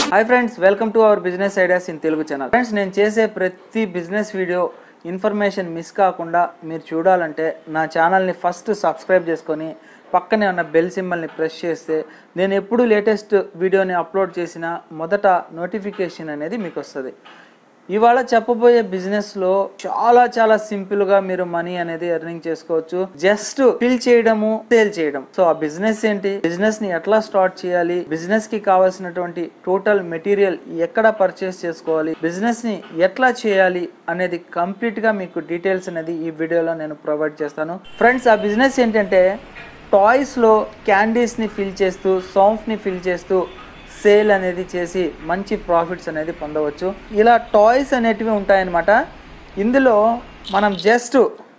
hi friends welcome to our business ideas in Telugu channel friends నేను చేసే ప్రతి business video information miss కాకుండా మీరు చూడాలంటే నా ఛానల్ని ఫస్ట్ సబ్స్క్రైబ్ చేసుకొని పక్కనే ఉన్న బెల్ సింబల్ని ప్రెస్ చేస్తే నేను ఎప్పుడు లేటెస్ట్ వీడియోని అప్లోడ్ చేసిన మొదట నోటిఫికేషన్ అనేది మీకు వస్తుంది ఇవాళ చెప్పబోయే బిజినెస్ లో చాలా చాలా సింపుల్ గా మీరు మనీ అనేది ఎర్నింగ్ చేసుకోవచ్చు జస్ట్ ఫిల్ చేయడము సేల్ చేయడం సో ఆ బిజినెస్ ఏంటి బిజినెస్ ని ఎట్లా స్టార్ట్ చేయాలి బిజినెస్ కి కావాల్సినటువంటి టోటల్ మెటీరియల్ ఎక్కడ పర్చేస్ చేసుకోవాలి బిజినెస్ ని ఎట్లా చేయాలి అనేది కంప్లీట్ గా మీకు డీటెయిల్స్ అనేది ఈ వీడియోలో నేను ప్రొవైడ్ చేస్తాను ఫ్రెండ్స్ ఆ బిజినెస్ ఏంటంటే టాయ్స్ లో క్యాండీస్ ని ఫిల్ చేస్తూ సాంఫ్ ని ఫిల్ చేస్తూ సేల్ అనేది చేసి మంచి ప్రాఫిట్స్ అనేది పొందవచ్చు ఇలా టాయ్స్ అనేటివి ఉంటాయన్నమాట ఇందులో మనం జస్ట్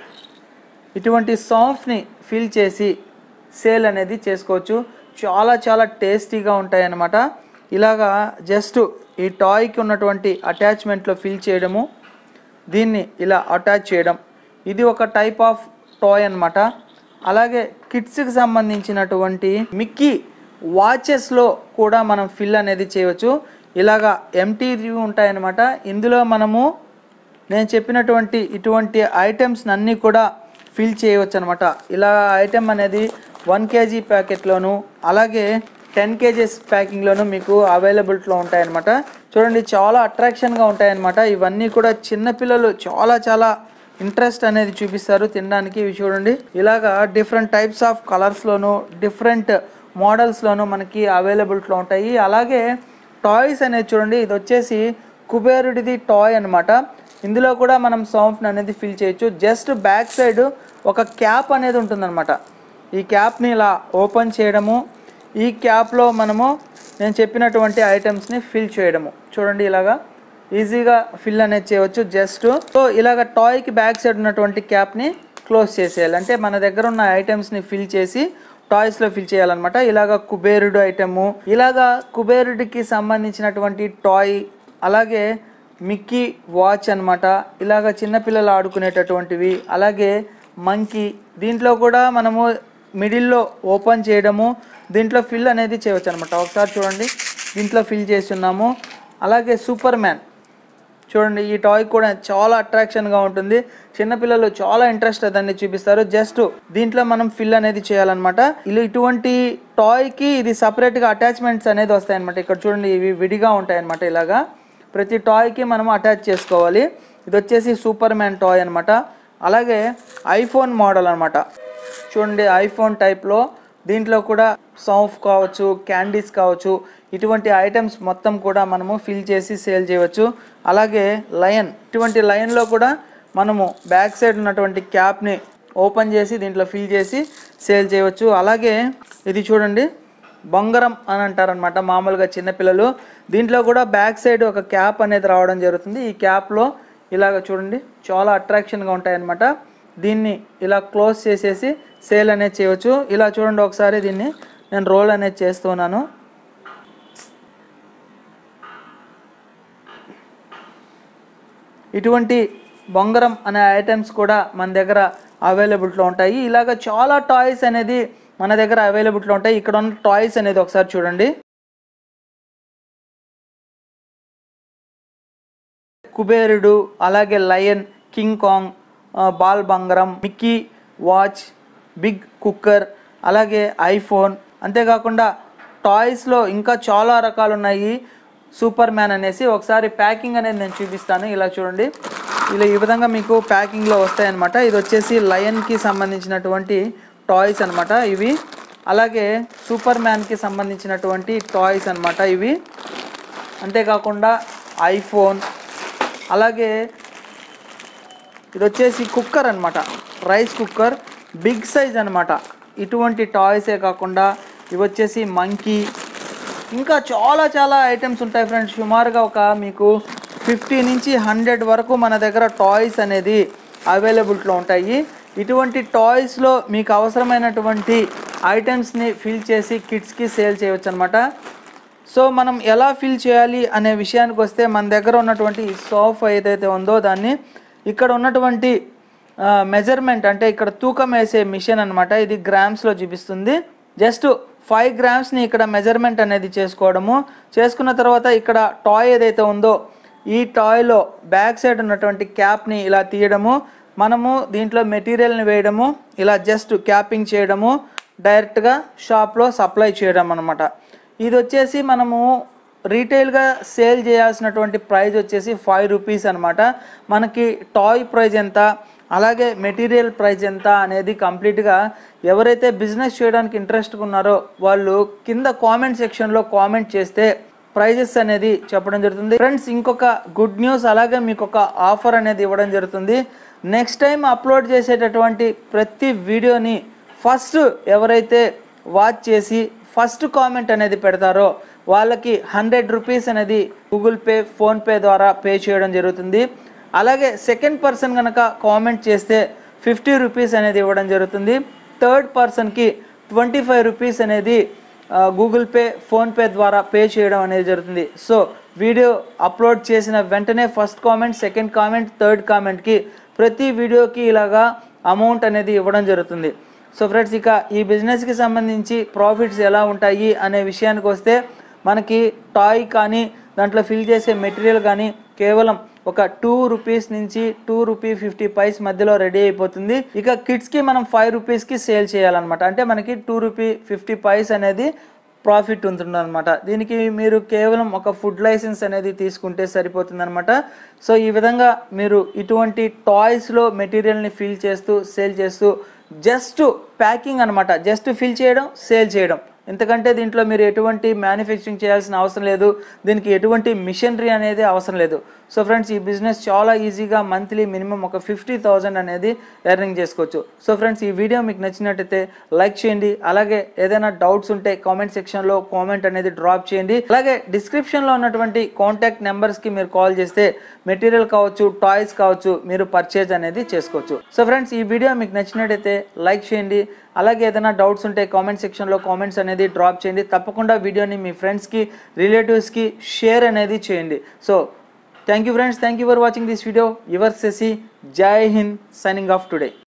ఇటువంటి సాంఫ్ని ఫిల్ చేసి సేల్ అనేది చేసుకోవచ్చు చాలా చాలా టేస్టీగా ఉంటాయన్నమాట ఇలాగా జస్ట్ ఈ టాయ్కి ఉన్నటువంటి అటాచ్మెంట్లో ఫిల్ చేయడము దీన్ని ఇలా అటాచ్ చేయడం ఇది ఒక టైప్ ఆఫ్ టాయ్ అన్నమాట అలాగే కిడ్స్కి సంబంధించినటువంటి మిక్కీ వాచెస్లో కూడా మనం ఫిల్ అనేది చేయవచ్చు ఇలాగా ఎంటీ ఉంటాయన్నమాట ఇందులో మనము నేను చెప్పినటువంటి ఇటువంటి ఐటమ్స్ అన్నీ కూడా ఫిల్ చేయవచ్చు అనమాట ఇలా ఐటమ్ అనేది వన్ కేజీ ప్యాకెట్లోను అలాగే టెన్ కేజీస్ ప్యాకింగ్లోను మీకు అవైలబిలిటీలో ఉంటాయన్నమాట చూడండి చాలా అట్రాక్షన్గా ఉంటాయన్నమాట ఇవన్నీ కూడా చిన్నపిల్లలు చాలా చాలా ఇంట్రెస్ట్ అనేది చూపిస్తారు తినడానికి ఇవి చూడండి ఇలాగా డిఫరెంట్ టైప్స్ ఆఫ్ కలర్స్లోను డిఫరెంట్ మోడల్స్లోను మనకి అవైలబిలిటీలో ఉంటాయి అలాగే టాయ్స్ అనేది చూడండి ఇది వచ్చేసి కుబేరుడిది టాయ్ అన్నమాట ఇందులో కూడా మనం సాంఫ్ట్ అనేది ఫిల్ చేయొచ్చు జస్ట్ బ్యాక్ సైడ్ ఒక క్యాప్ అనేది ఉంటుందన్నమాట ఈ క్యాప్ని ఇలా ఓపెన్ చేయడము ఈ క్యాప్లో మనము నేను చెప్పినటువంటి ఐటమ్స్ని ఫిల్ చేయడము చూడండి ఇలాగా ఈజీగా ఫిల్ అనేది చేయవచ్చు జస్ట్ సో ఇలాగ టాయ్కి బ్యాక్ సైడ్ ఉన్నటువంటి క్యాప్ని క్లోజ్ చేసేయాలి అంటే మన దగ్గర ఉన్న ఐటమ్స్ని ఫిల్ చేసి టాయ్స్లో ఫిల్ చేయాలన్నమాట ఇలాగ కుబేరుడు ఐటము ఇలాగా కుబేరుడికి సంబంధించినటువంటి టాయ్ అలాగే మిక్కీ వాచ్ అన్నమాట ఇలాగ చిన్నపిల్లలు ఆడుకునేటటువంటివి అలాగే మంకీ దీంట్లో కూడా మనము మిడిల్లో ఓపెన్ చేయడము దీంట్లో ఫిల్ అనేది చేయవచ్చు అనమాట ఒకసారి చూడండి దీంట్లో ఫిల్ చేసి ఉన్నాము అలాగే సూపర్ మ్యాన్ చూడండి ఈ టాయ్ కూడా చాలా అట్రాక్షన్గా ఉంటుంది చిన్నపిల్లలు చాలా ఇంట్రెస్ట్ దాన్ని చూపిస్తారు జస్ట్ దీంట్లో మనం ఫిల్ అనేది చేయాలన్నమాట ఇలా ఇటువంటి టాయ్కి ఇది సపరేట్గా అటాచ్మెంట్స్ అనేది వస్తాయన్నమాట ఇక్కడ చూడండి ఇవి విడిగా ఉంటాయన్నమాట ఇలాగా ప్రతి టాయ్కి మనం అటాచ్ చేసుకోవాలి ఇది వచ్చేసి సూపర్ మ్యాన్ టాయ్ అనమాట అలాగే ఐఫోన్ మోడల్ అనమాట చూడండి ఐఫోన్ టైప్లో దీంట్లో కూడా సాఫ్ కావచ్చు క్యాండీస్ కావచ్చు ఇటువంటి ఐటమ్స్ మొత్తం కూడా మనము ఫిల్ చేసి సేల్ చేయవచ్చు అలాగే లయన్ ఇటువంటి లయన్లో కూడా మనము బ్యాక్ సైడ్ ఉన్నటువంటి క్యాప్ని ఓపెన్ చేసి దీంట్లో ఫిల్ చేసి సేల్ చేయవచ్చు అలాగే ఇది చూడండి బొంగరం అని అంటారనమాట మామూలుగా చిన్నపిల్లలు దీంట్లో కూడా బ్యాక్ సైడ్ ఒక క్యాప్ అనేది రావడం జరుగుతుంది ఈ క్యాప్లో ఇలాగ చూడండి చాలా అట్రాక్షన్గా ఉంటాయన్నమాట దీన్ని ఇలా క్లోజ్ చేసేసి సేల్ అనేది చేయవచ్చు ఇలా చూడండి ఒకసారి దీన్ని నేను రోల్ అనేది చేస్తున్నాను ఇటువంటి బొంగరం అనే ఐటమ్స్ కూడా మన దగ్గర అవైలబిలిటీలో ఉంటాయి ఇలాగ చాలా టాయ్స్ అనేది మన దగ్గర అవైలబిలిటీలో ఉంటాయి ఇక్కడ ఉన్న టాయ్స్ అనేది ఒకసారి చూడండి కుబేరుడు అలాగే లయన్ కింగ్ కాంగ్ ఆ, బాల్ బంగారం మిక్కీ వాచ్ బిగ్ కుక్కర్ అలాగే ఐఫోన్ అంతేకాకుండా టాయ్స్లో ఇంకా చాలా రకాలు ఉన్నాయి సూపర్ మ్యాన్ అనేసి ఒకసారి ప్యాకింగ్ అనేది నేను చూపిస్తాను ఇలా చూడండి ఇలా ఈ విధంగా మీకు ప్యాకింగ్లో వస్తాయన్నమాట ఇది వచ్చేసి లయన్కి సంబంధించినటువంటి టాయ్స్ అన్నమాట ఇవి అలాగే సూపర్ మ్యాన్కి సంబంధించినటువంటి టాయ్స్ అన్నమాట ఇవి అంతేకాకుండా ఐఫోన్ అలాగే ఇది వచ్చేసి కుక్కర్ అన్నమాట రైస్ కుక్కర్ బిగ్ సైజ్ అన్నమాట ఇటువంటి టాయ్సే కాకుండా ఇవి వచ్చేసి మంకీ ఇంకా చాలా చాలా ఐటమ్స్ ఉంటాయి ఫ్రెండ్స్ సుమారుగా ఒక మీకు ఫిఫ్టీ నుంచి హండ్రెడ్ వరకు మన దగ్గర టాయ్స్ అనేది అవైలబిలిటీలో ఉంటాయి ఇటువంటి టాయ్స్లో మీకు అవసరమైనటువంటి ఐటమ్స్ని ఫిల్ చేసి కిడ్స్కి సేల్ చేయవచ్చు అనమాట సో మనం ఎలా ఫిల్ చేయాలి అనే విషయానికి వస్తే మన దగ్గర ఉన్నటువంటి సోఫ్ ఏదైతే ఉందో దాన్ని ఇక్కడ ఉన్నటువంటి మెజర్మెంట్ అంటే ఇక్కడ తూకం వేసే మిషన్ అనమాట ఇది గ్రామ్స్లో చూపిస్తుంది జస్ట్ ఫైవ్ గ్రామ్స్ని ఇక్కడ మెజర్మెంట్ అనేది చేసుకోవడము చేసుకున్న తర్వాత ఇక్కడ టాయ్ ఏదైతే ఉందో ఈ టాయ్లో బ్యాక్ సైడ్ ఉన్నటువంటి క్యాప్ని ఇలా తీయడము మనము దీంట్లో మెటీరియల్ని వేయడము ఇలా జస్ట్ క్యాపింగ్ చేయడము డైరెక్ట్గా షాప్లో సప్లై చేయడం అనమాట ఇది వచ్చేసి మనము రీటైల్గా సేల్ చేయాల్సినటువంటి ప్రైస్ వచ్చేసి ఫైవ్ రూపీస్ అనమాట మనకి టాయ్ ప్రైస్ ఎంత అలాగే మెటీరియల్ ప్రైస్ ఎంత అనేది కంప్లీట్గా ఎవరైతే బిజినెస్ చేయడానికి ఇంట్రెస్ట్గా ఉన్నారో వాళ్ళు కింద కామెంట్ సెక్షన్లో కామెంట్ చేస్తే ప్రైజెస్ అనేది చెప్పడం జరుగుతుంది ఫ్రెండ్స్ ఇంకొక గుడ్ న్యూస్ అలాగే మీకు ఒక ఆఫర్ అనేది ఇవ్వడం జరుగుతుంది నెక్స్ట్ టైం అప్లోడ్ చేసేటటువంటి ప్రతి వీడియోని ఫస్ట్ ఎవరైతే వాచ్ చేసి ఫస్ట్ కామెంట్ అనేది పెడతారో వాళ్ళకి హండ్రెడ్ రూపీస్ అనేది గూగుల్ పే ఫోన్పే ద్వారా పే చేయడం జరుగుతుంది అలాగే సెకండ్ పర్సన్ కనుక కామెంట్ చేస్తే ఫిఫ్టీ రూపీస్ అనేది ఇవ్వడం జరుగుతుంది థర్డ్ పర్సన్కి ట్వంటీ ఫైవ్ రూపీస్ అనేది ఆ, గూగుల్ పే ఫోన్పే ద్వారా పే చేయడం అనేది జరుగుతుంది సో వీడియో అప్లోడ్ చేసిన వెంటనే first comment second comment third కామెంట్కి ప్రతి వీడియోకి ఇలాగా అమౌంట్ అనేది ఇవ్వడం జరుగుతుంది సో ఫ్రెండ్స్ ఇక ఈ బిజినెస్కి సంబంధించి ప్రాఫిట్స్ ఎలా ఉంటాయి అనే విషయానికి వస్తే మనకి టాయ్ కానీ దాంట్లో ఫిల్ చేసే మెటీరియల్ కానీ కేవలం ఒక టూ రూపీస్ నుంచి టూ రూపీ ఫిఫ్టీ పైస్ మధ్యలో రెడీ అయిపోతుంది ఇక కిడ్స్కి మనం ఫైవ్ రూపీస్కి సేల్ చేయాలన్నమాట అంటే మనకి టూ రూపీ ఫిఫ్టీ పైస్ అనేది ప్రాఫిట్ ఉంటుందన్నమాట దీనికి మీరు కేవలం ఒక ఫుడ్ లైసెన్స్ అనేది తీసుకుంటే సరిపోతుందన్నమాట సో ఈ విధంగా మీరు ఇటువంటి టాయ్స్లో మెటీరియల్ని ఫిల్ చేస్తూ సేల్ చేస్తూ జస్ట్ ప్యాకింగ్ అనమాట జస్ట్ ఫిల్ చేయడం సేల్ చేయడం ఎందుకంటే దీంట్లో మీరు ఎటువంటి మ్యానుఫ్యాక్చరింగ్ చేయాల్సిన అవసరం లేదు దీనికి ఎటువంటి మిషనరీ అనేది అవసరం లేదు సో ఫ్రెండ్స్ ఈ బిజినెస్ చాలా ఈజీగా మంత్లీ మినిమం ఒక ఫిఫ్టీ థౌజండ్ అనేది ఎర్నింగ్ చేసుకోవచ్చు సో ఫ్రెండ్స్ ఈ వీడియో మీకు నచ్చినట్టయితే లైక్ చేయండి అలాగే ఏదైనా డౌట్స్ ఉంటే కామెంట్ సెక్షన్లో కామెంట్ అనేది డ్రాప్ చేయండి అలాగే డిస్క్రిప్షన్లో ఉన్నటువంటి కాంటాక్ట్ నెంబర్స్కి మీరు కాల్ చేస్తే మెటీరియల్ కావచ్చు టాయ్స్ కావచ్చు మీరు పర్చేజ్ అనేది చేసుకోవచ్చు సో ఫ్రెండ్స్ ఈ వీడియో మీకు నచ్చినట్టయితే లైక్ చేయండి అలాగే ఏదైనా డౌట్స్ ఉంటే కామెంట్ సెక్షన్లో కామెంట్స్ అనేది డ్రాప్ చేయండి తప్పకుండా వీడియోని మీ ఫ్రెండ్స్కి రిలేటివ్స్కి షేర్ అనేది చేయండి so thank you friends thank you for watching this video your సెసి జై హింద్ సైనింగ్ ఆఫ్ టుడే